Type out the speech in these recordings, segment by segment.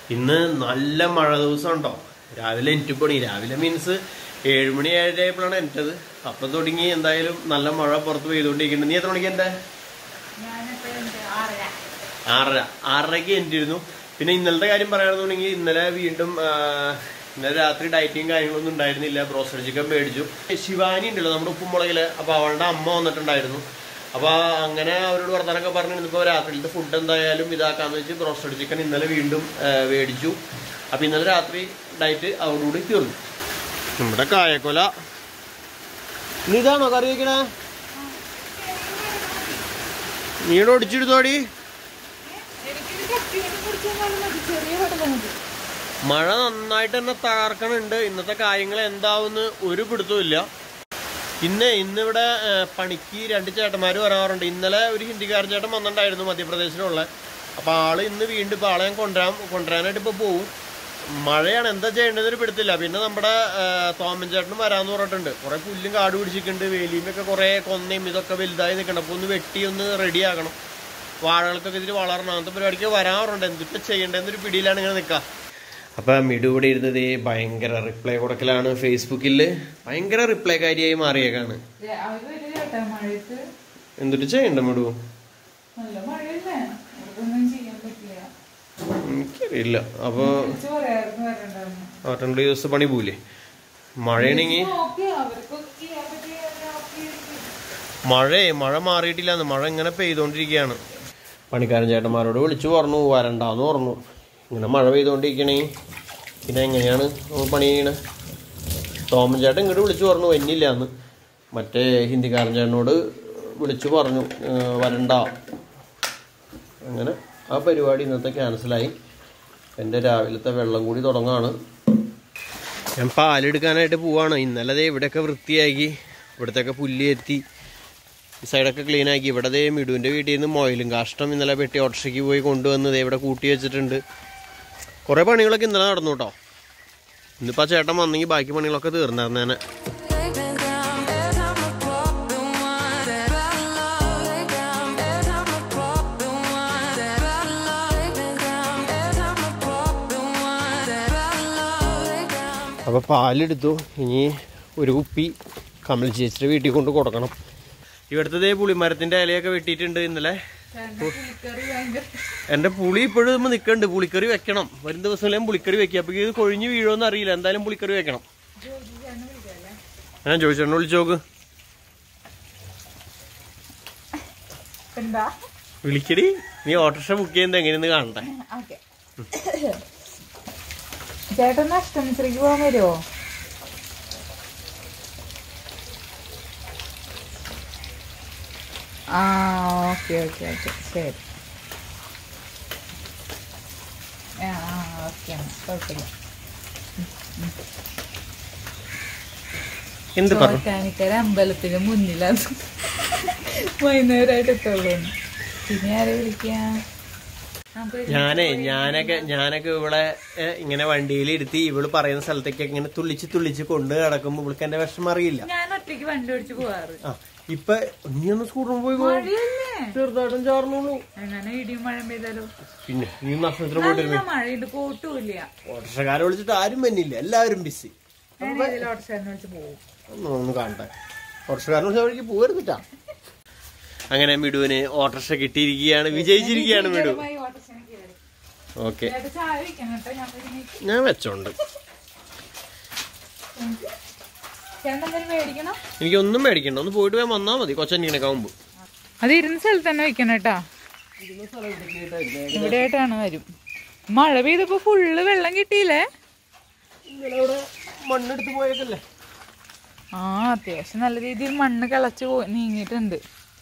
ഇന്ന് നല്ല മഴ ദിവസം ഉണ്ടോ രാവിലെ എനിക്ക് പണി രാവിലെ മീൻസ് ഏഴുമണി ഏഴരയായപ്പോഴാണ് എന്റത് അപ്പം തുടങ്ങി എന്തായാലും നല്ല മഴ പുറത്ത് പെയ്തുകൊണ്ടിരിക്കുന്നുണ്ട് നീ എത്ര മണിക്ക് എൻ്റെ ആറര ആറരയ്ക്ക് എനിരുന്നു പിന്നെ ഇന്നലത്തെ കാര്യം പറയുകയാണെന്നുണ്ടെങ്കിൽ ഇന്നലെ വീണ്ടും ആ, ഇന്നലെ രാത്രി ഡയറ്റിങ് കാര്യങ്ങളൊന്നും ഉണ്ടായിരുന്നില്ല ബ്രോസ്റ്റഡ് ചിക്കൻ മേടിച്ചു ശിവാനി ഉണ്ടല്ലോ നമ്മുടെ ഉപ്പുമുളകില് അപ്പൊ അവളുടെ അമ്മ വന്നിട്ടുണ്ടായിരുന്നു അപ്പൊ അങ്ങനെ അവരോട് വർത്താനൊക്കെ പറഞ്ഞു ഇന്നിപ്പോ രാത്രിയിലത്തെ ഫുഡ് എന്തായാലും ഇതാക്കാന്ന് വെച്ച് ബ്രോസ്റ്റഡ് ചിക്കൻ ഇന്നലെ വീണ്ടും ആ, മേടിച്ചു അപ്പൊ ഇന്നലെ രാത്രി ഡയറ്റ് അവരോടുകൂടി തീർന്നു നമ്മുടെ കായക്കൊല ഇനി ഇതാണോ കറി വെക്കണേ നീടെ ഒടിച്ചെടുത്തോടി മഴ നന്നായിട്ട് തന്നെ തകർക്കണുണ്ട് ഇന്നത്തെ കാര്യങ്ങൾ എന്താവുന്ന് ഒരു പിടുത്തവും ഇന്ന് ഇന്നിവിടെ ഏ, പണിക്ക് രണ്ട് ചേട്ടന്മാർ വരാറുണ്ട് ഇന്നലെ ഒരു ഹിന്ദിക്കാരൻ ചേട്ടൻ വന്നിട്ടുണ്ടായിരുന്നു മധ്യപ്രദേശിലുള്ള അപ്പൊ ആള് ഇന്ന് വീണ്ടും ഇപ്പൊ ആളെ ഞാൻ കൊണ്ടുവരാൻ കൊണ്ടുവരാനായിട്ട് ഇപ്പൊ പോവും മഴയാണ് എന്താ ചെയ്യേണ്ടതെന്ന് പിടുത്തില്ല പിന്നെ നമ്മുടെ ഏ, തോമൻ ചേട്ടനും വരാന്ന് പറഞ്ഞിട്ടുണ്ട് കുറെ പുല്ലും കാട് പിടിച്ചിട്ടുണ്ട് വേലിയുമൊക്കെ കുറെ കൊന്നയും ഇതൊക്കെ വലുതായി നിൽക്കണം അപ്പൊ ഒന്ന് വെട്ടി ഒന്ന് റെഡി ആക്കണം വാഴകൾക്കൊക്കെ ഇതിൽ വളരണം അങ്ങനത്തെ പരിപാടിക്ക് വരാറുണ്ട് എന്തിട്ട് ചെയ്യേണ്ടതെന്നൊരു പിടിയിലാണ് ഇങ്ങനെ നിൽക്കുക അപ്പൊ മിടു ഇവിടെ ഇരുന്നത് ഭയങ്കര റിപ്ലൈ കൊടുക്കലാണ് ഫേസ്ബുക്കിൽ ഭയങ്കര റിപ്ലൈ കാര്യമായി മാറിയേക്കാണ് മഴയത്ത് എന്തിട്ട് ചെയ്യണ്ട മിടു നല്ല മഴയല്ലേ അവർക്കൊന്നും ചെയ്യാൻ പറ്റില്ല എനിക്കറിയില്ല അപ്പൊ വിളിച്ച് പറയാറുണ്ട് വരണ്ടായിരുന്നു ആ, രണ്ട് ദിവസം പണി പോവില്ലേ മഴയാണെങ്കിൽ നോക്കി അവർക്കൊക്കെ ചെയ്യാൻ പറ്റിയ മഴയെ മഴ മാറിയിട്ടില്ല മഴ ഇങ്ങനെ പെയ്തോണ്ടിരിക്കുകയാണ് പണിക്കാരൻ ചേട്ടന്മാരോട് വിളിച്ചു പറഞ്ഞു വരണ്ടാന്ന് പറഞ്ഞു ഇങ്ങനെ മഴ പെയ്തോണ്ടിരിക്കണേ പിന്നെ എങ്ങനെയാണ് നമ്മൾ പണി ചെയ്യണേ തോമൻ ചേട്ടൻ ഇങ്ങോട്ട് വിളിച്ചു പറഞ്ഞു വന്നില്ല എന്ന് മറ്റേ ഹിന്ദിക്കാരൻ ചേട്ടനോട് വിളിച്ചു പറഞ്ഞു "ഏർ വരണ്ട അങ്ങനെ ആ പരിപാടി ഇന്നത്തെ ക്യാൻസലായി എൻ്റെ രാവിലത്തെ വെള്ളം കൂടി തുടങ്ങാണ് ഞാൻ പാലെടുക്കാനായിട്ട് പോവാണ് ഇന്നലെ ദേ ഇവിടെയൊക്കെ വൃത്തിയാക്കി ഇവിടത്തെയൊക്കെ പുല്ല് എത്തി ഈ സൈഡൊക്കെ ക്ലീൻ ആക്കി ഇവിടെ ദേ മിടുവിൻ്റെ വീട്ടിൽ നിന്ന് മൊയിലും കാഷ്ടം ഇന്നലെ പെട്ടി ഓട്ടോറിക്ഷയ്ക്ക് പോയി കൊണ്ടുവന്ന് ദേ ഇവിടെ കൂട്ടി വെച്ചിട്ടുണ്ട് കുറേ പണികളൊക്കെ ഇന്നലെ നടന്നു കേട്ടോ ഇന്നിപ്പോൾ ആ ചേട്ടൻ വന്നെങ്കിൽ ബാക്കി പണികളൊക്കെ തീർന്നായിരുന്നേനെ Lay me down, and I'm a problem one. Better love, lay down, and I'm a problem one. Better love, lay me down, and I'm a problem one. Better love, lay down. അപ്പോൾ പാലെടുത്തു ഇനി ഒരു കുപ്പി കമൽ ചേച്ചിയുടെ വീട്ടിൽ കൊണ്ട് കൊടുക്കണം ഇവിടുത്തെ ദേ പുളിമരത്തിൻ്റെ ഇലയൊക്കെ വെട്ടിയിട്ടുണ്ട് ഇന്നലെ പുളിക്കറി ഭയങ്കര എൻ്റെ പുളി ഇപ്പോഴും നമ്മൾ നിൽക്കുന്നുണ്ട് പുളിക്കറി വെക്കണം വരും ദിവസങ്ങളിലും പുളിക്കറി വെക്കുക അപ്പോൾ ഇത് കൊഴിഞ്ഞ് വീഴുമെന്ന് അറിയില്ല എന്തായാലും പുളിക്കറി വെക്കണം ഞാൻ ചോദിച്ചേട്ടനെ വിളിച്ചു നോക്ക് എന്താ വിളിക്കടി നീ ഓട്ടോറിക്ഷ ബുക്ക് ചെയ്യുന്നത് എങ്ങനെയെന്ന് കാണട്ടെ ഓക്കെ ചേട്ടൻ അഷ്ടമിശ്രീക്ക് പോകാൻ വരുമോ ആ ഓക്കെ ഓക്കെ ഓക്കെ ശരി ആ ഓക്കെ കുഴപ്പമില്ല എന്ത് പറഞ്ഞു ചോറ്റാനിക്കര അമ്പലത്തിന് മുന്നിലാണ് വൈകുന്നേരമായിട്ട് എത്തുള്ളൂ പിന്നെ ആരെ വിളിക്കാം ഞാനേ ഞാനൊക്കെ ഞാനൊക്കെ ഇവിടെ ഏ, ഇങ്ങനെ വണ്ടിയിൽ ഇരുത്തി ഇവള് പറയുന്ന സ്ഥലത്തേക്ക് ഇങ്ങനെ തുള്ളിച്ച് തുള്ളിച്ച് കൊണ്ട് നടക്കുമ്പോൾ ഇവൾക്ക് എന്റെ വിഷമം അറിയില്ല ഞാൻ ഒറ്റയ്ക്ക് വണ്ടി ഓടിച്ച് പോവാറ് ആ ഇപ്പൊ നീ ഒന്ന് സ്കൂട്ടറിൽ പോയി പോ. മഴയല്ലേ ചെറുതായിട്ടും ചാർന്നുള്ളൂ അങ്ങനെ ഇടിയും മഴ പെയ്താലോ പിന്നെ നീ നഷ്ടത്തിന് പോയിട്ടിരുന്നു നല്ല മഴയുണ്ട് പോട്ടുമില്ല ഓട്ടോറിക്ഷക്കാരെ വിളിച്ചിട്ട് ആരും വന്നില്ല എല്ലാവരും ബിസി ഞാൻ ഇതിൽ ഓട്ടോസാരനെ വിളിച്ച് പോകും ഒന്ന് ഒന്ന് കാണട്ടെ ഓട്ടോറിക്ഷക്കാരൻ വിളിച്ച വഴിക്ക് പോകരുതിട്ടാ അങ്ങനെ മിടുവിന് ഓട്ടോറിക്ഷ കിട്ടിയിരിക്കുകയാണ് വിജയിച്ചിരിക്കുകയാണ് മിടു ഓട്ടോസാരനെ കയറി ഓക്കെ ചേട്ടാ ചായ വെക്കണം കേട്ടോ ഞാൻ പിന്നെ ഞാൻ വെച്ചോണ്ട് ചേട്ടൻ എന്തെങ്കിലും മേടിക്കണം എനിക്കൊന്നും മേടിക്കണ്ട ഒന്ന് പോയിട്ട് പോയാൽ വന്നാൽ മതി കൊച്ചനിക്കണൊക്കെ ആവുമ്പോ അത് ഇരുന്ന സ്ഥലത്ത് തന്നെ വെക്കണം കേട്ടാ ഇവിടെ ആയിട്ടാണ് വരും മഴ പെയ്തപ്പോ ഫുള്ള് വെള്ളം കിട്ടിയില്ലേ ഇന്നലെ അവിടെ മണ്ണെടുത്ത് പോയേക്കല്ലേ ആ അത്യാവശ്യം നല്ല രീതിയിൽ മണ്ണ് കിളച്ച് പോ നീങ്ങിയിട്ടുണ്ട്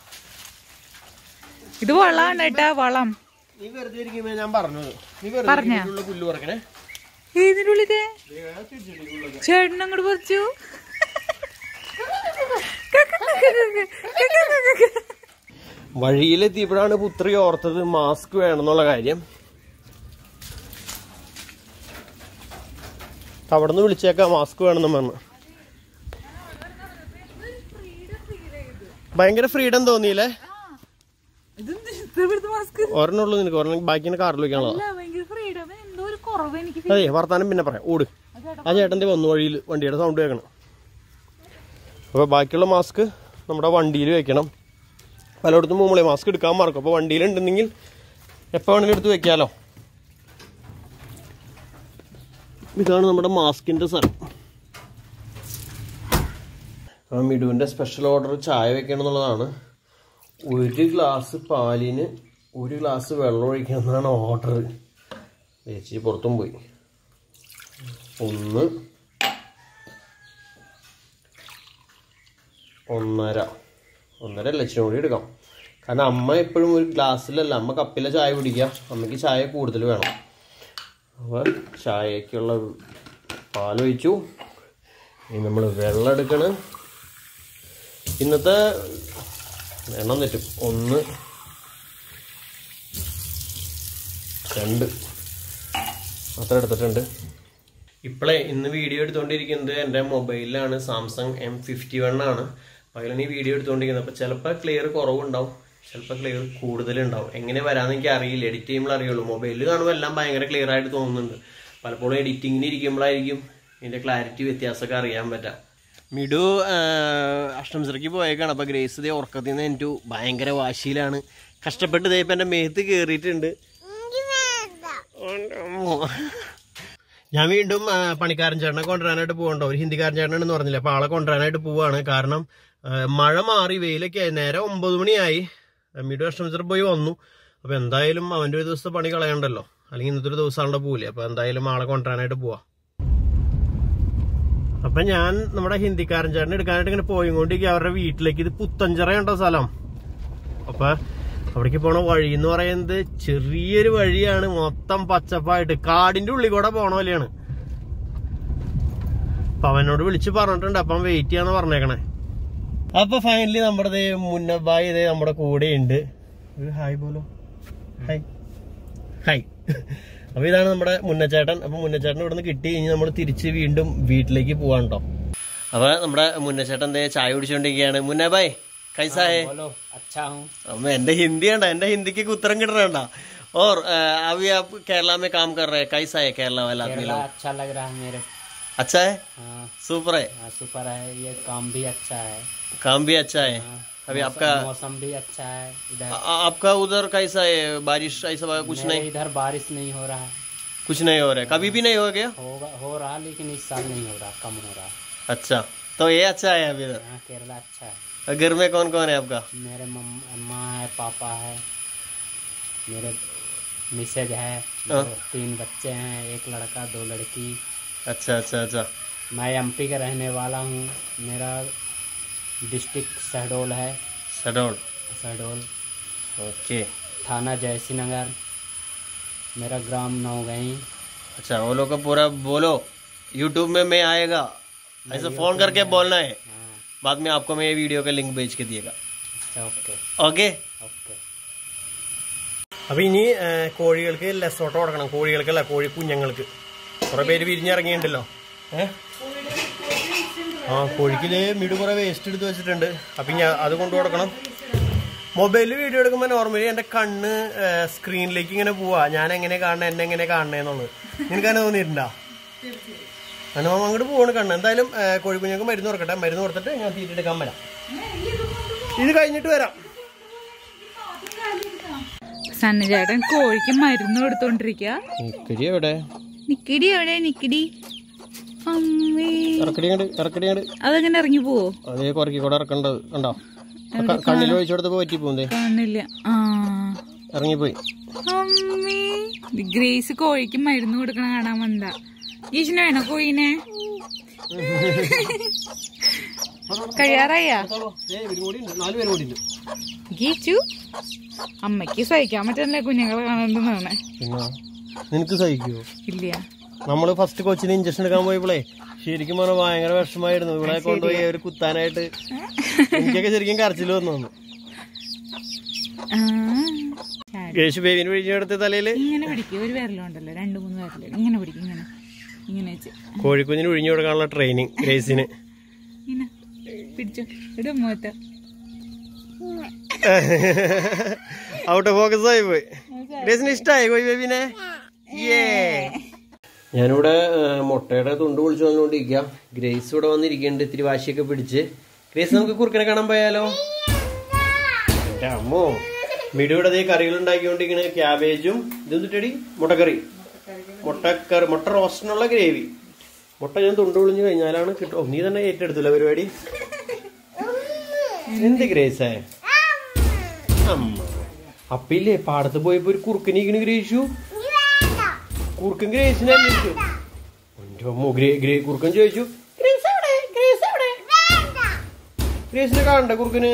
ഇത് വളമാണ് കേട്ടാ വളം നീ വെറുതെ ഇരിക്കുമ്പോ ഞാൻ പറഞ്ഞത് നീ വെറുതെ പറഞ്ഞോ? ഇരിക്കുമ്പോ പുല്ല് പറക്കണേ ഏതിന്റെ ഉള്ളിത്തെ ചേട്ടൻ അങ്ങോട്ട് പറിച്ചു വഴിയിലെത്തിയപ്പോഴാണ് പുത്രി ഓർത്തത് മാസ്ക് വേണമെന്നുള്ള കാര്യം അവിടെ നിന്ന് വിളിച്ചേക്കാം മാസ്ക് വേണമെന്ന് പറഞ്ഞു ഭയങ്കര ഫ്രീഡം തോന്നിയില്ലേ ഇതെന്ത് ഇവിടുത്തെ മാസ്ക് ഒരെണ്ണുള്ളൂ നിനക്ക് ഒരെണ്ണം ബാക്കിന് കാറിൽ വെക്കാനുള്ളതാ അല്ല ഭയങ്കര ഫ്രീഡം എന്തോ ഒരു കുറവ് എനിക്ക് അതെ വർത്താനം പിന്നെ പറയാം ഓട് ആ ചേട്ടൻ്റെ വന്നു വഴിയിൽ വണ്ടിയുടെ സൗണ്ട് കേൾക്കണം അപ്പോൾ ബാക്കിയുള്ള മാസ്ക് നമ്മുടെ വണ്ടിയിൽ വെക്കണം പലയിടത്തും മൂമ്മളെ മാസ്ക് എടുക്കാൻ മറക്കും അപ്പോൾ വണ്ടിയിലുണ്ടെങ്കിൽ എപ്പോൾ വേണമെങ്കിലും എടുത്ത് വെക്കാമല്ലോ ഇതാണ് നമ്മുടെ മാസ്കിൻ്റെ സ്ഥലം ആ മിടുവിൻ്റെ സ്പെഷ്യൽ ഓർഡർ ചായ വെക്കണം എന്നുള്ളതാണ് ഒരു ഗ്ലാസ് പാലിന് ഒരു ഗ്ലാസ് വെള്ളം ഒഴിക്കണം എന്നാണ് ഓർഡർ ചേച്ചി പുറത്തും പോയി ഒന്ന് ഒന്നര ഒന്നര അല്ല ഇച്ചിരി കൂടി എടുക്കാം കാരണം അമ്മ എപ്പോഴും ഒരു ഗ്ലാസ്സിലല്ല അമ്മ കപ്പിലെ ചായ കുടിക്കുക അമ്മയ്ക്ക് ചായ കൂടുതൽ വേണം അപ്പോൾ ചായക്കുള്ള പാൽ ഒഴിച്ചു ഇനി നമ്മൾ വെള്ളം എടുക്കണം ഇന്നത്തെ എണ്ണം തെറ്റും ഒന്ന് രണ്ട് അത്ര എടുത്തിട്ടുണ്ട് ഇപ്പോഴേ ഇന്ന് വീഡിയോ എടുത്തുകൊണ്ടിരിക്കുന്നത് എൻ്റെ മൊബൈലിലാണ് സാംസങ് എം ഫിഫ്റ്റി വൺ ആണ് അപ്പോൾ അതിലാണ് ഈ വീഡിയോ എടുത്തുകൊണ്ടിരിക്കുന്നത് അപ്പോൾ ചിലപ്പോൾ ക്ലിയർ കുറവുണ്ടാവും ചിലപ്പോൾ ക്ലിയർ കൂടുതലുണ്ടാവും എങ്ങനെ വരാമെന്ന് എനിക്ക് അറിയില്ല എഡിറ്റ് ചെയ്യുമ്പോൾ അറിയുള്ളൂ മൊബൈലിൽ കാണുമ്പോൾ എല്ലാം ഭയങ്കര ക്ലിയർ ആയിട്ട് തോന്നുന്നുണ്ട് പലപ്പോഴും എഡിറ്റിങ്ങിന് ഇരിക്കുമ്പോഴായിരിക്കും ഇതിൻ്റെ ക്ലാരിറ്റി വ്യത്യാസമൊക്കെ അറിയാൻ പറ്റാം മിഡു അഷ്ടംസരയ്ക്ക് പോയേക്കാണ് അപ്പോൾ ഗ്രേസ് ദേ ഉറക്കത്തിൽ നിന്ന് എനിക്ക് ഭയങ്കര വാശിയിലാണ് കഷ്ടപ്പെട്ട് ദേ ഇപ്പം എൻ്റെ മേത്ത് കയറിയിട്ടുണ്ട് ഞാൻ വീണ്ടും ആ, പണിക്കാരൻ ചേട്ടനെ കൊണ്ടുവരാനായിട്ട് പോകണ്ടോ ഒരു ഹിന്ദിക്കാരൻ ചേട്ടനാണെന്ന് പറഞ്ഞില്ല അപ്പൊ ആളെ കൊണ്ടുവരാനായിട്ട് പോവാണ് കാരണം ആ, മഴ മാറി വെയിലൊക്കെ ആയി നേരെ ഒമ്പത് മണിയായി മീഡ് കസ്റ്റമർ പോയി വന്നു അപ്പൊ എന്തായാലും അവന്റെ ഒരു ദിവസത്തെ പണി കളയണ്ടല്ലോ അല്ലെങ്കിൽ ഇന്നത്തെ ഒരു ദിവസം ആളുടെ പോവില്ലേ അപ്പൊ എന്തായാലും ആളെ കൊണ്ടുവരാനായിട്ട് പോവാ അപ്പൊ ഞാൻ നമ്മുടെ ഹിന്ദിക്കാരൻ ചേട്ടൻ എടുക്കാനായിട്ട് ഇങ്ങനെ പോയിക്കൊണ്ടിരിക്കുക അവരുടെ വീട്ടിലേക്ക് ഇത് പുത്തഞ്ചിറ ഉണ്ടോ സ്ഥലം അപ്പൊ അവിടേക്ക് പോണ വഴി എന്ന് പറയുന്നത് ചെറിയൊരു വഴിയാണ് മൊത്തം പച്ചപ്പായിട്ട് കാടിന്റെ ഉള്ളിൽ കൂടെ പോണ പോലെയാണ് അപ്പൊ അവനോട് വിളിച്ച് പറഞ്ഞിട്ടുണ്ട് അപ്പം വെയിറ്റ് ചെയ്യാന്ന് പറഞ്ഞേക്കണേ അപ്പൊ ഫൈനലി നമ്മുടെ ദേ മുന്നബായി ഇതേ നമ്മുടെ കൂടെ ഉണ്ട് ഒരു ഹായ് പോലോ ഹായ് ഹായ് അപ്പൊ ഇതാണ് നമ്മുടെ മുന്നച്ചേട്ടൻ അപ്പൊ മുന്നച്ചേട്ടൻ ഇവിടുന്ന് കിട്ടി ഇനി നമ്മൾ തിരിച്ച് വീണ്ടും വീട്ടിലേക്ക് പോവാൻ കേട്ടോ അപ്പൊ നമ്മുടെ മുന്നച്ചേട്ടൻ ദേ ചായ കുടിച്ചോണ്ടിരിക്കുകയാണ് മുന്നബായ് കൈസായേ बोलो अच्छा हूँ अब എന്റെ ഹിന്ദി ഉണ്ട് എന്റെ ഹിന്ദിക്ക് ഉത്തരം കിട്ടണ और अ, अभी आप केरला में काम कर रहे हैं कैसा है केरला वाला आदमी केरला लोग अच्छा लग रहा है मेरे अच्छा है हाँ सुपर है हाँ, सुपर है ये काम भी अच्छा है काम भी अच्छा है हाँ, अभी मौसम- आपका मौसम भी अच्छा है इधर आ- आ- आपका उधर कैसा है बारिश ऐसा कुछ मेरे नहीं इधर बारिश नहीं हो रहा है कुछ नहीं हो रहा है कभी भी नहीं हो गया होगा हो रहा लेकिन इस साल नहीं हो रहा कम हो रहा अच्छा तो ये अच्छा है अभी इधर यहाँ केरला अच्छा है घर में कौन कौन है आपका मेरे मम- माँ है पापा है मेरे मिसेज है हाँ। दो- तीन बच्चे हैं एक लड़का दो लड़की अच्छा अच्छा अच्छा मैं एमपी का रहने वाला हूँ मेरा डिस्ट्रिक्ट शहडोल है सडोल शहडोल ओके थाना जयसी नगर मेरा ग्राम नौगई अच्छा वो लोग को पूरा बोलो यूट्यूब में मैं आएगा ऐसे फोन करके बोलना है हाँ बाद में आपको मैं ये वीडियो का लिंक भेज के दिएगा अच्छा ओके ഓക്കെ ओके അപ്പൊ ഇനി ആ, കോഴികൾക്ക് ലെസോട്ടോ കൊടുക്കണം കോഴികൾക്കല്ല കോഴി കുഞ്ഞുങ്ങൾക്ക് കുറെ പേര് വിരിഞ്ഞിറങ്ങിയിട്ടുണ്ടല്ലോ ഏഹ് ആ കോഴിക്കില് മിടു കുറെ വേസ്റ്റ് എടുത്ത് വെച്ചിട്ടുണ്ട് അപ്പൊ ഇനി അത് കൊണ്ടു കൊടുക്കണം മൊബൈലിൽ വീഡിയോ എടുക്കുമ്പോൾ നോർമലി എന്റെ കണ്ണ് ആ, സ്ക്രീനിലേക്ക് ഇങ്ങനെ പോവാ ഞാൻ എങ്ങനെ കാണണേ എന്നെ എങ്ങനെ കാണണേ എന്നുള്ളത് നിനക്ക് അങ്ങനെ തോന്നിയിട്ടുണ്ടോ അനുഭവം അങ്ങോട്ട് പോവാണ് കണ്ണ് എന്തായാലും ആ, കോഴിക്കുഞ്ഞുങ്ങൾക്ക് മരുന്ന് കൊടുക്കട്ടെ മരുന്ന് കൊടുത്തിട്ട് ഞാൻ തീറ്റ എടുക്കാൻ വരാം ഇത് കഴിഞ്ഞിട്ട് വരാം സന്നചേട്ടൻ കോഴിക്ക് മരുന്ന് കൊടുത്തോണ്ടിരിക്ക നിക്കടി എവിടെ നിക്കിടി എവിടെ നിക്കിടി അമ്മേ ഇറക്കടി കണ്ട് ഇറക്കടി കണ്ട് അതെങ്ങനെ ഇറങ്ങി പോവോ അതേ കുറക്കി കൂടെ ഇറക്കേണ്ടത് കണ്ടോ ക- കണ്ണിൽ ഒഴിച്ചു കൊടുത്തപ്പോ പറ്റി പോകുന്നേ കാണില്ല ആ ഇറങ്ങിപ്പോയി അമ്മേ ഇത് ഗ്രേസ് കോഴിക്ക് മരുന്ന് കൊടുക്കണ കാണാൻ വന്നതാ ഈശ്വന വേണോ കോഴിനെ കഴിയാറായാ നാല് പേരും കൂടി ഉണ്ട് ഗീച്ചു അമ്മയ്ക്ക് സഹിക്കാൻ പറ്റല്ലേ കുഞ്ഞുങ്ങളെ കാണണ്ടെന്നാണ് പിന്നെ നിനക്ക് സഹിക്കുവോ ഇല്ല നമ്മള് ഫസ്റ്റ് കൊച്ചിന് ഇഞ്ചക്ഷൻ എടുക്കാൻ പോയപ്പോളേ ശരിക്കും പറഞ്ഞാൽ ഭയങ്കര വിഷമായിരുന്നു ഇവിടെ കൊണ്ടുപോയി ഒരു കുത്താനായിട്ട് എനിക്കൊക്കെ ശരിക്കും കരച്ചിൽ വന്നു വന്നു ആ, ചാടി. യേശു ബേബിന് പിഴിഞ്ഞെടുത്ത തലയില് ഇങ്ങനെ പിടിക്കും ഒരു വിരലുണ്ടല്ലോ രണ്ട് മൂന്ന് വിരല് ഇങ്ങനെ പിടിക്കും ഇങ്ങനെ ഇങ്ങനെ വെച്ച് കോഴിക്കുഞ്ഞിന് പിഴിഞ്ഞു കൊടുക്കാനുള്ള ട്രെയിനിങ് ഗ്രേസിന് ഇങ്ങനെ പിടിച്ചോ ഇടും മുഖത്ത് ഔട്ട് ഓഫ് ഫോക്കസ് ആയി പോയി ഗ്രേസിന് ഇഷ്ടമായി കോഴി ബേബിനെ ഏ ഞാനിവിടെ ആ, മുട്ടയുടെ തുണ്ട് പൊളിച്ചു വന്നുകൊണ്ടിരിക്കുക ഗ്രേസ് ഇവിടെ വന്നിരിക്കുന്നുണ്ട് ഇത്തിരി വാശിയൊക്കെ പിടിച്ച് ഗ്രേസ് നമുക്ക് കുറുക്കനെ കാണാൻ പോയാലോ എന്റെ അമ്മോ മിഡു ഇവിടെ ദേ കറികൾ ഉണ്ടാക്കിക്കൊണ്ടിരിക്കണ ക്യാബേജും ഇതും തിട്ടടി മുട്ടക്കറി മുട്ടക്കറി മുട്ട റോസ്റ്റിനുള്ള ഗ്രേവി മുട്ട ഞാൻ തുണ്ട് പൊളിഞ്ഞു കഴിഞ്ഞാലാണ് കിട്ടും ഓ, നീ തന്നെ ഏറ്റെടുത്തില്ല പരിപാടി എന്ത് ഗ്രേസേ അമ്മ അപ്പില്ലേ പാടത്ത് പോയപ്പോ ഒരു കുറുക്കനിരിക്കണ ഗ്രേശു കുറുക്കൻ ഗ്രേസിനെ അന്വേഷിച്ചു എന്റെ അമ്മോ ഗ്രേ ഗ്രേ കുറുക്കൻ ചോദിച്ചു "ഗ്രേസ് എവിടെ? ഗ്രേസ് എവിടെ?" ഗ്രേസിനെ കാണണ്ട കുറുക്കന്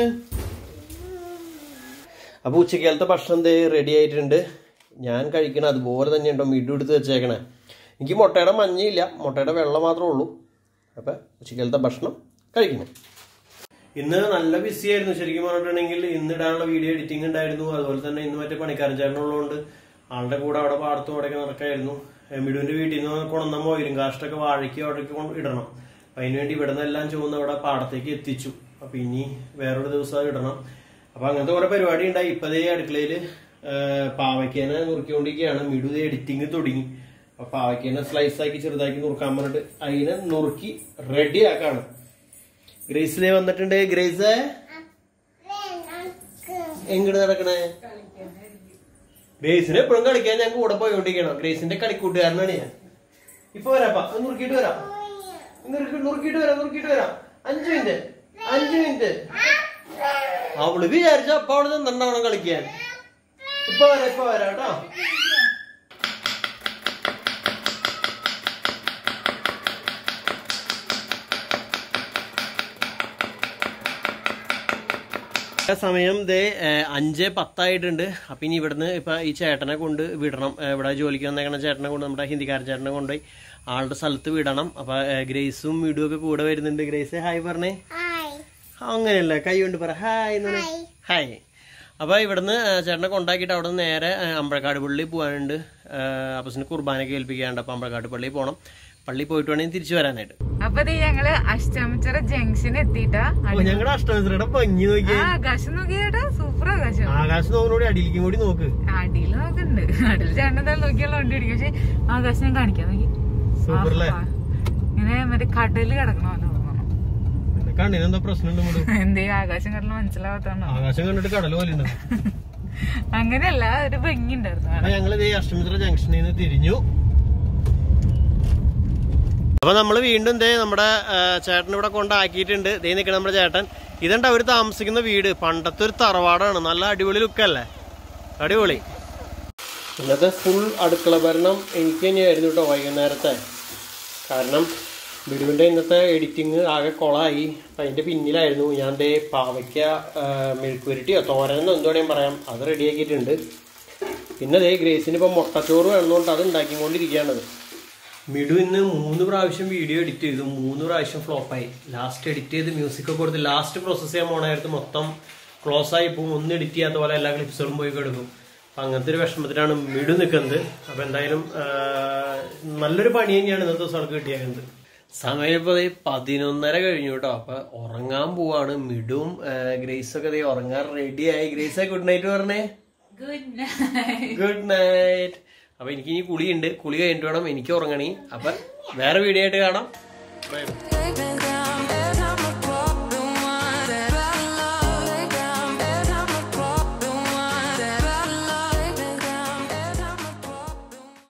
അപ്പൊ ഉച്ചക്കാലത്തെ ഭക്ഷണം ദേ റെഡി ആയിട്ടുണ്ട് ഞാൻ കഴിക്കണ അതുപോലെ തന്നെ ഉണ്ടോ മിഡു എടുത്ത് വെച്ചേക്കണേ എനിക്ക് മുട്ടയുടെ മഞ്ഞയില്ല മുട്ടയുടെ വെള്ളം മാത്രമേ ഉള്ളൂ അപ്പൊ ഉച്ചക്കാലത്തെ ഭക്ഷണം കഴിക്കണം ഇന്ന് നല്ല ബിസി ആയിരുന്നു ശരിക്കും പറഞ്ഞിട്ടുണ്ടെങ്കിൽ ഇന്ന് ഇടാനുള്ള വീഡിയോ എഡിറ്റിംഗ് ഉണ്ടായിരുന്നു അതുപോലെ തന്നെ ഇന്ന് മറ്റേ പണിക്കാരൻ ചേട്ടനുള്ളതുകൊണ്ട് ആളുടെ കൂടെ അവിടെ പാടത്തും അവിടെയൊക്കെ നടക്കായിരുന്നു മിടുവിന്റെ വീട്ടിൽ നിന്ന് കൊണ്ടുവന്ന മൊയിലും കാഷ്ടൊക്കെ വാഴയ്ക്ക് അവിടേക്ക് കൊണ്ട് ഇടണം അപ്പൊ അതിനുവേണ്ടി ഇവിടെ നിന്നെല്ലാം ചുവന്ന് അവിടെ പാടത്തേക്ക് എത്തിച്ചു അപ്പൊ ഇനി വേറൊരു ദിവസം അത് ഇടണം അപ്പൊ അങ്ങനത്തെ കുറെ പരിപാടി ഉണ്ടായി ഇപ്പതേ അടുക്കളയില് പാവയ്ക്കേനെ നുറുക്കിക്കൊണ്ടിരിക്കുകയാണ് മിടു എഡിറ്റിംഗ് തുടങ്ങി അപ്പൊ പാവയ്ക്കേനെ സ്ലൈസ് ആക്കി ചെറുതാക്കി നുറുക്കാൻ പറഞ്ഞിട്ട് അതിനെ നുറുക്കി റെഡി ആക്കാണ് ഗ്രേസിലെ വന്നിട്ടുണ്ട് ഗ്രേസ് എങ്ങോട്ട് നടക്കണേ ഗ്രേസിനെ എപ്പോഴും കളിക്കാൻ ഞാൻ കൂടെ പോയോണ്ടിരിക്കണം ഗ്രേസിന്റെ കളിക്കൂട്ടുകാരനാണ് ഞാൻ ഇപ്പൊ വരാപ്പാ ഒന്ന് നുറുക്കിയിട്ട് വരാം നുറുക്കി- നുറുക്കിയിട്ട് വരാം നുറുക്കിയിട്ട് വരാം അഞ്ചു മിനിറ്റ് അഞ്ചു മിനിറ്റ് അവള് വിചാരിച്ച അപ്പൊ അവിടെ നിന്നുണ്ടാവണം കളിക്കാൻ ഇപ്പൊ വരാം ഇപ്പൊ വരാം കേട്ടോ സമയം ദേ ഏഹ്, അഞ്ച് പത്തായിട്ടുണ്ട് അപ്പൊ ഇനി ഇവിടുന്ന് ഇപ്പൊ ഈ ചേട്ടനെ കൊണ്ട് വിടണം ഏഹ്, ഇവിടെ ജോലിക്ക് വന്നേക്കണ ചേട്ടനെ കൊണ്ട് നമ്മുടെ ഹിന്ദിക്കാരൻ ചേട്ടനെ കൊണ്ടുപോയി ആളുടെ സ്ഥലത്ത് വിടണം അപ്പൊ ഏഹ്, ഗ്രേസും വീടും ഒക്കെ കൂടെ വരുന്നുണ്ട് ഗ്രേസ് ഹായ് പറഞ്ഞേ അങ്ങനെയല്ല കൈ കൊണ്ട് പറ ഹായ് എന്ന് പറഞ്ഞേ. ഹായ് അപ്പൊ ഇവിടുന്ന് ഏഹ്, ചേട്ടനെ കൊണ്ടാക്കിയിട്ട് അവിടെ നിന്ന് നേരെ ഏഹ്, അമ്പഴക്കാട് പള്ളി പോകാനുണ്ട് അപ്പസിന് കുർബാനയൊക്കെ ഏൽപ്പിക്കാനുണ്ട് അപ്പൊ അമ്പഴക്കാട് പള്ളി പോകണം പള്ളി പോയിട്ട് വേണമെങ്കിൽ തിരിച്ചു വരാനായിട്ട് അപ്പൊ ദേ ഞങ്ങള് അഷ്ടമിച്ചിറ ജംഗ്ഷൻ എത്തിയിട്ടാ ഞങ്ങളുടെ അഷ്ടമിത്രയുടെ ഭംഗി നോക്കിയേ ആകാശം നോക്കിയേട്ടാ സൂപ്പർ ആകാശം ആകാശം നോക്കിനോടി അടിയിലേക്കും കൂടി നോക്ക് അടിയിൽ നോക്കുന്നുണ്ട് അടിയിൽ ചേട്ടൻ എന്തായാലും നോക്കിയുള്ള വണ്ടി ഓടിക്കും പക്ഷെ ആകാശം ഞാൻ കാണിക്കാം നോക്കി സൂപ്പറല്ലേ ആഹാ. ഇങ്ങനെ മറ്റേ കടല് കിടക്കണ പോലെ തോന്നണം കണ്ണിന് എന്താ പ്രശ്നമുണ്ട് മുടി എന്തേ ആകാശം കടല് മനസ്സിലാവാത്തോണ്ടോ ആകാശം കണ്ടിട്ട് കടൽ പോലെ ഉണ്ട് അങ്ങനെയല്ല ഒരു ഭംഗി ഉണ്ടായിരുന്നു അപ്പൊ ഞങ്ങൾ ഇതേ അഷ്ടമിത്ര ജംഗ്ഷനിൽ നിന്ന് തിരിഞ്ഞു അപ്പൊ നമ്മൾ വീണ്ടും ദേ നമ്മുടെ ചേട്ടൻ ഇവിടെ കൊണ്ടാക്കിയിട്ടുണ്ട് ദേ നിൽക്കണം നമ്മുടെ ചേട്ടൻ ഇതുണ്ട് അവര് താമസിക്കുന്ന വീട് പണ്ടത്തെ ഒരു തറവാടാണ് നല്ല അടിപൊളി ലുക്കല്ലേ അടിപൊളി ഇന്നത്തെ ഫുൾ അടുക്കള ഭരണം എനിക്ക് തന്നെയായിരുന്നു കേട്ടോ വൈകുന്നേരത്തെ കാരണം ബിഡുവിൻ്റെ ഇന്നത്തെ എഡിറ്റിങ് ആകെ കൊളായി അപ്പം അതിൻ്റെ പിന്നിലായിരുന്നു ഞാൻ ദേ പാവയ്ക്ക മെഴുക്കുരുട്ടിയോ തോരനെന്നോ എന്തോ വേണേലും പറയാം അത് റെഡിയാക്കിയിട്ടുണ്ട് പിന്നെ ദേ ഗ്രേസിന് ഇപ്പം മുട്ടച്ചോറ് വേണമെന്നുകൊണ്ട് അത് ഉണ്ടാക്കിക്കൊണ്ടിരിക്കുകയാണത് മിഡു ഇന്ന് മൂന്ന് പ്രാവശ്യം വീഡിയോ എഡിറ്റ് ചെയ്തു മൂന്ന് പ്രാവശ്യം ഫ്ലോപ്പായി ലാസ്റ്റ് എഡിറ്റ് ചെയ്ത് മ്യൂസിക് ഒക്കെ കൊടുത്ത് ലാസ്റ്റ് പ്രോസസ്സ് ചെയ്യാൻ പോണായിരുന്നു മൊത്തം ക്ലോസ് ആയി പോകും ഒന്നും എഡിറ്റ് ചെയ്യാത്ത പോലെ എല്ലാ ക്ലിപ്സുകളും പോയി കിടക്കും അപ്പം അങ്ങനത്തെ ഒരു വിഷമത്തിലാണ് മിഡു നിൽക്കുന്നത് അപ്പം എന്തായാലും ആ, നല്ലൊരു പണി തന്നെയാണ് ഇന്നത്തെ ദിവസം അവർക്ക് കിട്ടിയേക്കുന്നത് സമയം ഇപ്പോൾ ദേ പതിനൊന്നര കഴിഞ്ഞു കേട്ടോ അപ്പൊ ഉറങ്ങാൻ പോവാണ് മിഡും ഗ്രേസ് ഒക്കെ ദേ ഉറങ്ങാൻ റെഡിയായി ഗ്രേസ് ഗുഡ് നൈറ്റ് പറഞ്ഞേ ഗുഡ് നൈറ്റ് ഗുഡ് നൈറ്റ് അപ്പൊ എനിക്ക് ഇനി കുളിയുണ്ട് കുളി കഴിഞ്ഞിട്ട് വേണം എനിക്ക് ഉറങ്ങണി അപ്പൊ വേറെ വീഡിയോ ആയിട്ട് കാണാം ബൈ ബൈ